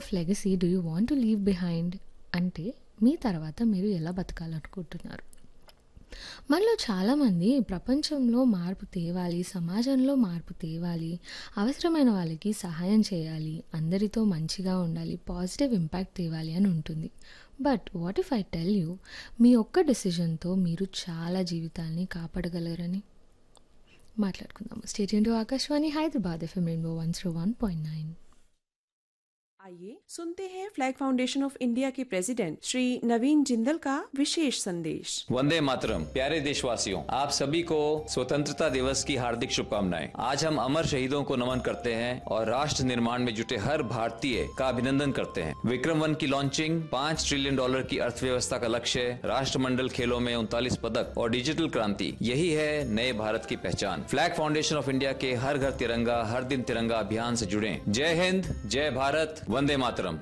legacy do you want to leave behind అంటే మీ తర్వాత మీరు ఎలా బతకాలనుకుంటున్నారు మనలో చాలామంది ప్రపంచంలో మార్పు తేవాలి సమాజంలో మార్పు తేవాలి అవసరమైన వాళ్ళకి సహాయం చేయాలి అందరితో మంచిగా ఉండాలి పాజిటివ్ ఇంపాక్ట్ తేవాలి అని ఉంటుంది but what if I tell you మీ ఒక్క డెసిషన్తో మీరు చాలా జీవితాల్ని కాపాడగలరని మాట్లాడుకుందాము state to Akashvani Hyderabad FM rainbow one zero one point nine आइए सुनते हैं फ्लैग फाउंडेशन ऑफ इंडिया के प्रेसिडेंट श्री नवीन जिंदल का विशेष संदेश वंदे मातरम प्यारे देशवासियों आप सभी को स्वतंत्रता दिवस की हार्दिक शुभकामनाएं आज हम अमर शहीदों को नमन करते हैं और राष्ट्र निर्माण में जुटे हर भारतीय का अभिनंदन करते हैं विक्रम वन की लॉन्चिंग पाँच ट्रिलियन डॉलर की अर्थव्यवस्था का लक्ष्य राष्ट्रमंडल खेलों में उनतालीस पदक और डिजिटल क्रांति यही है नए भारत की पहचान फ्लैग फाउंडेशन ऑफ इंडिया के हर घर तिरंगा हर दिन तिरंगा अभियान से जुड़े जय हिंद जय भारत वंदे मातरम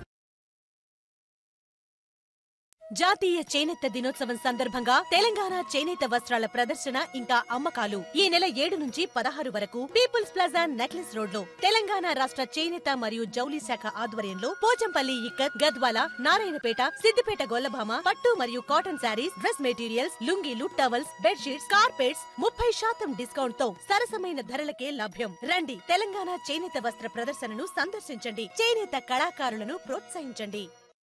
జాతీయ చేనేత దినోత్సవం సందర్భంగా తెలంగాణ చేనేత వస్త్రాల ప్రదర్శన ఇంకా అమ్మకాలు ఈ నెల ఏడు నుంచి పదహారు వరకు పీపుల్స్ ప్లాజా నెక్లెస్ రోడ్ లో తెలంగాణ రాష్ట్ర చేనేత మరియు జౌలి శాఖ ఆధ్వర్యంలో పోచంపల్లి ఇక్కత్ గద్వాల నారాయణపేట సిద్దిపేట గొల్లభామ పట్టు మరియు కాటన్ శారీస్ డ్రెస్ మెటీరియల్స్ లుంగీలు టవల్స్ బెడ్షీట్స్ కార్పెట్స్ ముప్పై శాతం డిస్కౌంట్ తో సరసమైన ధరలకే లభ్యం రండి తెలంగాణ చేనేత వస్త్ర ప్రదర్శనను సందర్శించండి చేనేత కళాకారులను ప్రోత్సహించండి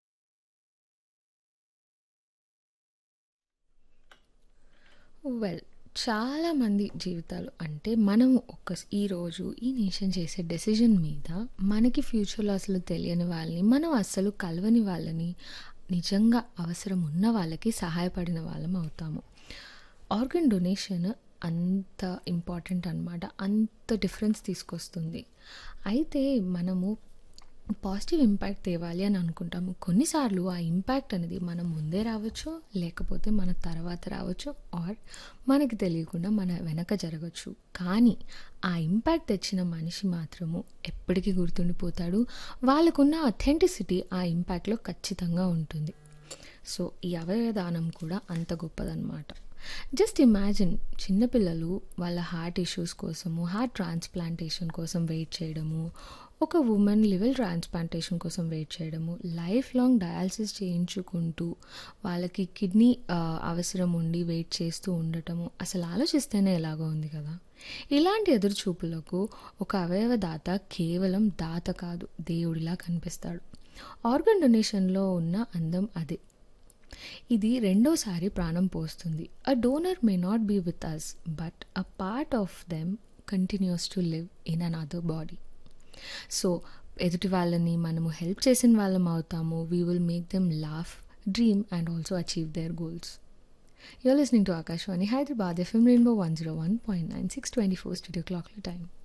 వెల్ చాలామంది జీవితాలు అంటే మనము ఒక ఈరోజు ఈ నేషన్ చేసే డెసిజన్ మీద మనకి ఫ్యూచర్లో అసలు తెలియని వాళ్ళని మనం అస్సలు కలవని వాళ్ళని నిజంగా అవసరం ఉన్న వాళ్ళకి సహాయపడిన వాళ్ళం అవుతాము ఆర్గన్ డొనేషన్ అంత ఇంపార్టెంట్ అనమాట అంత డిఫరెన్స్ తీసుకొస్తుంది అయితే మనము పాజిటివ్ ఇంపాక్ట్ తేవాలి అని అనుకుంటాము కొన్నిసార్లు ఆ ఇంపాక్ట్ అనేది మనం ముందే రావచ్చు లేకపోతే మన తర్వాత రావచ్చు ఆర్ మనకి తెలియకుండా మన వెనక జరగచ్చు కానీ ఆ ఇంపాక్ట్ తెచ్చిన మనిషి మాత్రము ఎప్పటికీ గుర్తుండిపోతాడు వాళ్ళకున్న అథెంటిసిటీ ఆ ఇంపాక్ట్లో ఖచ్చితంగా ఉంటుంది సో ఈ అవయవదానం కూడా అంత గొప్పదన్నమాట జస్ట్ ఇమాజిన్ చిన్నపిల్లలు వాళ్ళ హార్ట్ ఇష్యూస్ కోసము హార్ట్ ట్రాన్స్ప్లాంటేషన్ కోసం వెయిట్ చేయడము ఒక ఉమెన్ లివెల్ ట్రాన్స్ప్లాంటేషన్ కోసం వెయిట్ చేయడము లైఫ్ లాంగ్ డయాలసిస్ చేయించుకుంటూ వాళ్ళకి కిడ్నీ అవసరం ఉండి వెయిట్ చేస్తూ ఉండటము అసలు ఆలోచిస్తేనే ఎలాగో ఉంది కదా ఇలాంటి ఎదురుచూపులకు ఒక అవయవదాత కేవలం దాత కాదు దేవుడిలా కనిపిస్తాడు ఆర్గన్ డొనేషన్లో ఉన్న అందం అదే ఇది రెండోసారి ప్రాణం పోస్తుంది a donor may not be with us but a part of them continues to live in an other body so ఎదుటి వాళ్ళని మనము హెల్ప్ చేసిన వాళ్ళం అవుతాము we will make them laugh dream and also achieve their goals you're listening to Akashvani Hyderabad FM rainbow one zero one point nine six twenty four studio క్లాక్ల time